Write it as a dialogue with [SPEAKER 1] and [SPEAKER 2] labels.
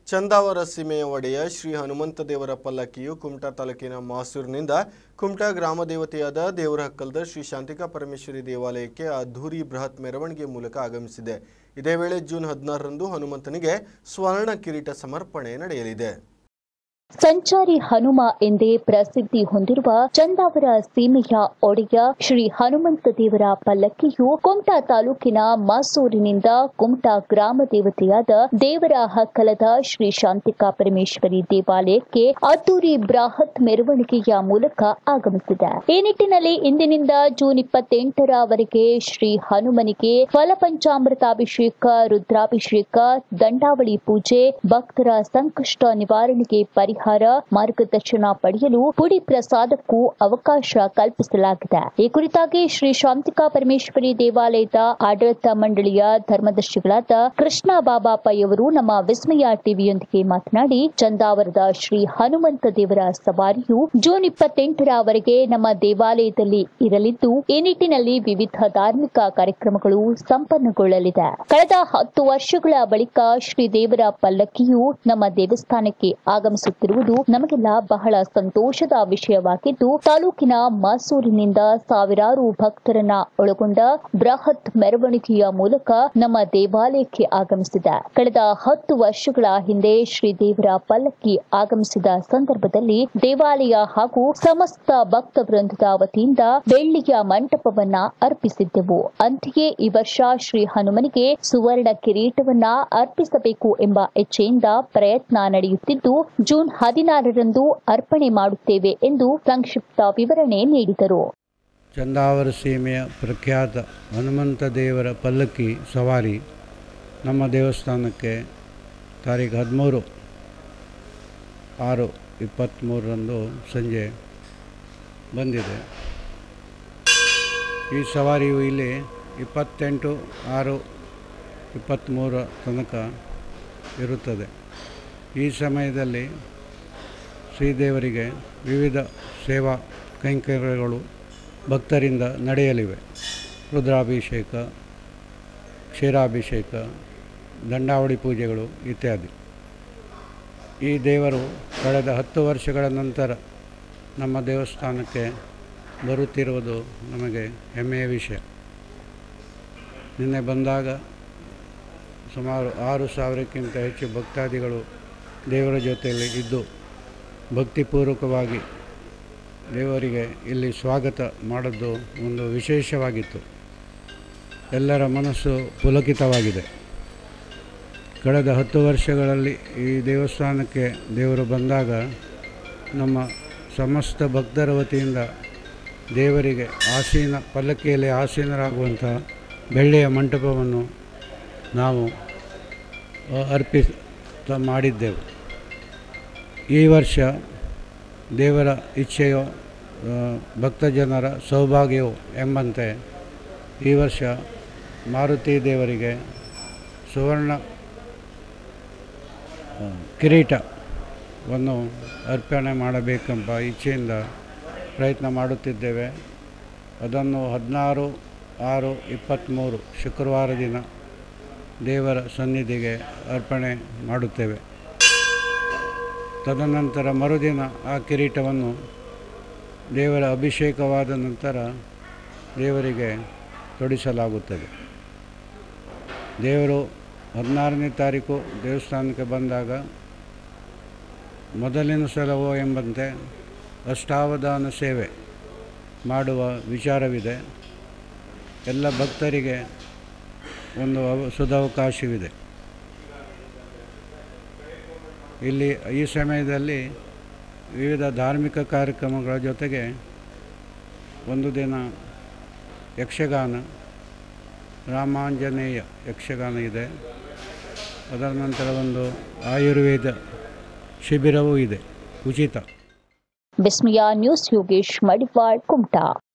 [SPEAKER 1] ಚಂದಾವರ ಸೀಮೆಯ ಒಡೆಯ ಶ್ರೀ ಹನುಮಂತ ದೇವರ ಪಲ್ಲಕ್ಕಿಯು ಕುಮಟಾ ತಾಲೂಕಿನ ಮಾಸೂರಿನಿಂದ ಕುಮಟಾ ಗ್ರಾಮ ದೇವತೆಯಾದ ದೇವರಹಕ್ಕಲ್ದ ಶ್ರೀ ಶಾಂತಿಕಾ ಪರಮೇಶ್ವರಿ ದೇವಾಲಯಕ್ಕೆ ಅದ್ಧೂರಿ ಬೃಹತ್ ಮೆರವಣಿಗೆ ಮೂಲಕ ಆಗಮಿಸಿದೆ ಇದೇ ವೇಳೆ ಜೂನ್ ಹದಿನಾರರಂದು ಹನುಮಂತನಿಗೆ ಸ್ವರ್ಣ ಕಿರೀಟ ಸಮರ್ಪಣೆ ನಡೆಯಲಿದೆ
[SPEAKER 2] ಸಂಚಾರಿ ಹನುಮ ಎಂದೇ ಪ್ರಸಿದ್ಧಿ ಹೊಂದಿರುವ ಚಂದಾವರ ಸೀಮೆಯ ಒಡೆಯ ಶ್ರೀ ಹನುಮಂತ ದೇವರ ಪಲ್ಲಕ್ಕಿಯು ಕುಮಟಾ ತಾಲೂಕಿನ ಮಾಸೂರಿನಿಂದ ಕುಮಟಾ ಗ್ರಾಮ ದೇವತೆಯಾದ ದೇವರ ಹಕ್ಕಲದ ಶ್ರೀ ಶಾಂತಿಕಾ ಪರಮೇಶ್ವರಿ ದೇವಾಲಯಕ್ಕೆ ಅದ್ದೂರಿ ಬೃಹತ್ ಮೆರವಣಿಗೆಯ ಮೂಲಕ ಆಗಮಿಸಿದೆ ಈ ನಿಟ್ಟಿನಲ್ಲಿ ಇಂದಿನಿಂದ ಜೂನ್ ಇಪ್ಪತ್ತೆಂಟರವರೆಗೆ ಶ್ರೀ ಹನುಮನಿಗೆ ಫಲಪಂಚಾಮೃತಾಭಿಷೇಕ ರುದ್ರಾಭಿಷೇಕ ದಂಡಾವಳಿ ಪೂಜೆ ಭಕ್ತರ ಸಂಕಷ್ಟ ನಿವಾರಣೆಗೆ ಪರಿಹಾರ ಮಾರ್ಗದರ್ಶನ ಪಡೆಯಲು ಪುಡಿ ಪ್ರಸಾದಕ್ಕೂ ಅವಕಾಶ ಕಲ್ಪಿಸಲಾಗಿದೆ ಈ ಕುರಿತಾಗಿ ಶ್ರೀ ಶಾಂತಿಕಾ ಪರಮೇಶ್ವರಿ ದೇವಾಲಯದ ಆಡಳಿತ ಮಂಡಳಿಯ ಧರ್ಮದರ್ಶಿಗಳಾದ ಕೃಷ್ಣ ಬಾಬಾ ಪೈಯವರು ನಮ್ಮ ವಿಸ್ಮಯ ಟಿವಿಯೊಂದಿಗೆ ಮಾತನಾಡಿ ಚಂದಾವರದ ಶ್ರೀ ಹನುಮಂತ ದೇವರ ಸವಾರಿಯು ಜೂನ್ ಇಪ್ಪತ್ತೆಂಟರವರೆಗೆ ನಮ್ಮ ದೇವಾಲಯದಲ್ಲಿ ಇರಲಿದ್ದು ಈ ನಿಟ್ಟಿನಲ್ಲಿ ವಿವಿಧ ಧಾರ್ಮಿಕ ಕಾರ್ಯಕ್ರಮಗಳು ಸಂಪನ್ನಗೊಳ್ಳಲಿದೆ ಕಳೆದ ಹತ್ತು ವರ್ಷಗಳ ಬಳಿಕ ಶ್ರೀ ದೇವರ ಪಲ್ಲಕ್ಕಿಯು ನಮ್ಮ ದೇವಸ್ಥಾನಕ್ಕೆ ಆಗಮಿಸುತ್ತಿರುವುದು ನಮಗೆಲ್ಲ ಬಹಳ ಸಂತೋಷದ ವಿಷಯವಾಗಿದ್ದು ತಾಲೂಕಿನ ಮಾಸೂರಿನಿಂದ ಸಾವಿರಾರು ಭಕ್ತರನ್ನ ಒಳಗೊಂಡ ಬೃಹತ್ ಮೆರವಣಿಗೆಯ ಮೂಲಕ ನಮ್ಮ ದೇವಾಲಯಕ್ಕೆ ಆಗಮಿಸಿದೆ ಕಳೆದ ಹತ್ತು ವರ್ಷಗಳ ಹಿಂದೆ ಶ್ರೀ ದೇವರ ಪಲ್ಲಕ್ಕಿ ಆಗಮಿಸಿದ ಸಂದರ್ಭದಲ್ಲಿ ದೇವಾಲಯ ಹಾಗೂ ಸಮಸ್ತ ಭಕ್ತ ವೃಂದದ ವತಿಯಿಂದ ಬೆಳ್ಳಿಯ ಮಂಟಪವನ್ನ ಅರ್ಪಿಸಿದ್ದೆವು ಅಂತೆಯೇ ಈ ವರ್ಷ ಶ್ರೀ ಹನುಮನಿಗೆ ಸುವರ್ಣ ಕಿರೀಟವನ್ನ ಅರ್ಪಿಸಬೇಕು ಎಂಬ ಇಚ್ಛೆಯಿಂದ ಪ್ರಯತ್ನ ನಡೆಯುತ್ತಿದ್ದು ಜೂನ್ ಹದಿನಾರರಂದು ಅರ್ಪಣೆ ಮಾಡುತ್ತೇವೆ ಎಂದು ಸಂಕ್ಷಿಪ್ತ ವಿವರಣೆ ನೀಡಿದರು
[SPEAKER 3] ಚಂದಾವರ ಸೀಮೆಯ ಪ್ರಖ್ಯಾತ ಹನುಮಂತ ದೇವರ ಪಲ್ಲಕ್ಕಿ ಸವಾರಿ ನಮ್ಮ ದೇವಸ್ಥಾನಕ್ಕೆ ತಾರೀಖು ಹದಿಮೂರು ಆರು ಇಪ್ಪತ್ತ್ಮೂರರಂದು ಸಂಜೆ ಬಂದಿದೆ ಈ ಸವಾರಿಯು ಇಲ್ಲಿ ಇಪ್ಪತ್ತೆಂಟು ಆರು ಇಪ್ಪತ್ತ್ಮೂರ ತನಕ ಇರುತ್ತದೆ ಈ ಸಮಯದಲ್ಲಿ ಶ್ರೀದೇವರಿಗೆ ವಿವಿಧ ಸೇವಾ ಕೈಂಕರ್ಯಗಳು ಭಕ್ತರಿಂದ ನಡೆಯಲಿವೆ ರುದ್ರಾಭಿಷೇಕ ಕ್ಷೀರಾಭಿಷೇಕ ದಂಡಾವಳಿ ಪೂಜೆಗಳು ಇತ್ಯಾದಿ ಈ ದೇವರು ಕಳೆದ ಹತ್ತು ವರ್ಷಗಳ ನಂತರ ನಮ್ಮ ದೇವಸ್ಥಾನಕ್ಕೆ ಬರುತ್ತಿರುವುದು ನಮಗೆ ಹೆಮ್ಮೆಯ ವಿಷಯ ನಿನ್ನೆ ಬಂದಾಗ ಸುಮಾರು ಆರು ಸಾವಿರಕ್ಕಿಂತ ಹೆಚ್ಚು ಭಕ್ತಾದಿಗಳು ದೇವರ ಜೊತೆಯಲ್ಲಿ ಇದ್ದು ಭಕ್ತಿಪೂರ್ವಕವಾಗಿ ದೇವರಿಗೆ ಇಲ್ಲಿ ಸ್ವಾಗತ ಮಾಡೋದು ಒಂದು ವಿಶೇಷವಾಗಿತ್ತು ಎಲ್ಲರ ಮನಸ್ಸು ಪುಲಕಿತವಾಗಿದೆ ಕಳೆದ ಹತ್ತು ವರ್ಷಗಳಲ್ಲಿ ಈ ದೇವಸ್ಥಾನಕ್ಕೆ ದೇವರು ಬಂದಾಗ ನಮ್ಮ ಸಮಸ್ತ ಭಕ್ತರ ವತಿಯಿಂದ ದೇವರಿಗೆ ಆಸೀನ ಪಲ್ಲಕ್ಕಿಯಲ್ಲಿ ಆಸೀನರಾಗುವಂಥ ಬೆಳ್ಳಿಯ ಮಂಟಪವನ್ನು ನಾವು ಅರ್ಪಿಸ ಮಾಡಿದ್ದೆವು ಈ ವರ್ಷ ದೇವರ ಇಚ್ಛೆಯೋ ಆ, ಭಕ್ತಜನರ ಸೌಭಾಗ್ಯವೋ ಎಂಬಂತೆ ಈ ವರ್ಷ ಮಾರುತಿ ದೇವರಿಗೆ ಸುವರ್ಣ ಆ, ಕಿರೀಟವನ್ನು ಅರ್ಪಣೆ ಮಾಡಬೇಕೆಂಬ ಇಚ್ಛೆಯಿಂದ ಪ್ರಯತ್ನ ಮಾಡುತ್ತಿದ್ದೇವೆ ಅದನ್ನು ಹದಿನಾರು ಆರು ಇಪ್ಪತ್ತ್ಮೂರು ಶುಕ್ರವಾರ ದಿನ ದೇವರ ಸನ್ನಿಧಿಗೆ ಅರ್ಪಣೆ ಮಾಡುತ್ತೇವೆ ತದನಂತರ ಮರುದಿನ ಆ ಕಿರೀಟವನ್ನು ದೇವರ ಅಭಿಷೇಕವಾದ ನಂತರ ದೇವರಿಗೆ ತೊಡಿಸಲಾಗುತ್ತದೆ ದೇವರು ಹದಿನಾರನೇ ತಾರೀಕು ದೇವಸ್ಥಾನಕ್ಕೆ ಬಂದಾಗ ಮೊದಲಿನ ಸಲವೋ ಎಂಬಂತೆ ಅಷ್ಟಾವಧಾನ ಸೇವೆ ಮಾಡುವ ವಿಚಾರವಿದೆ ಎಲ್ಲ ಭಕ್ತರಿಗೆ ಒಂದು ಅವ ಸದವಕಾಶವಿದೆ ಇಲ್ಲಿ ಈ ಸಮಯದಲ್ಲಿ ವಿವಿಧ ಧಾರ್ಮಿಕ ಕಾರ್ಯಕ್ರಮಗಳ ಜೊತೆಗೆ ಒಂದು ದಿನ ಯಕ್ಷಗಾನ ರಾಮಾಂಜನೇಯ ಯಕ್ಷಗಾನ ಇದೆ ಅದರ ನಂತರ ಒಂದು ಆಯುರ್ವೇದ ಶಿಬಿರವೂ ಇದೆ ಉಚಿತ
[SPEAKER 2] ವಿಸ್ಮಯ ನ್ಯೂಸ್ ಯೋಗೇಶ್ ಮಡಿವಾಳ್ ಕುಮಟಾ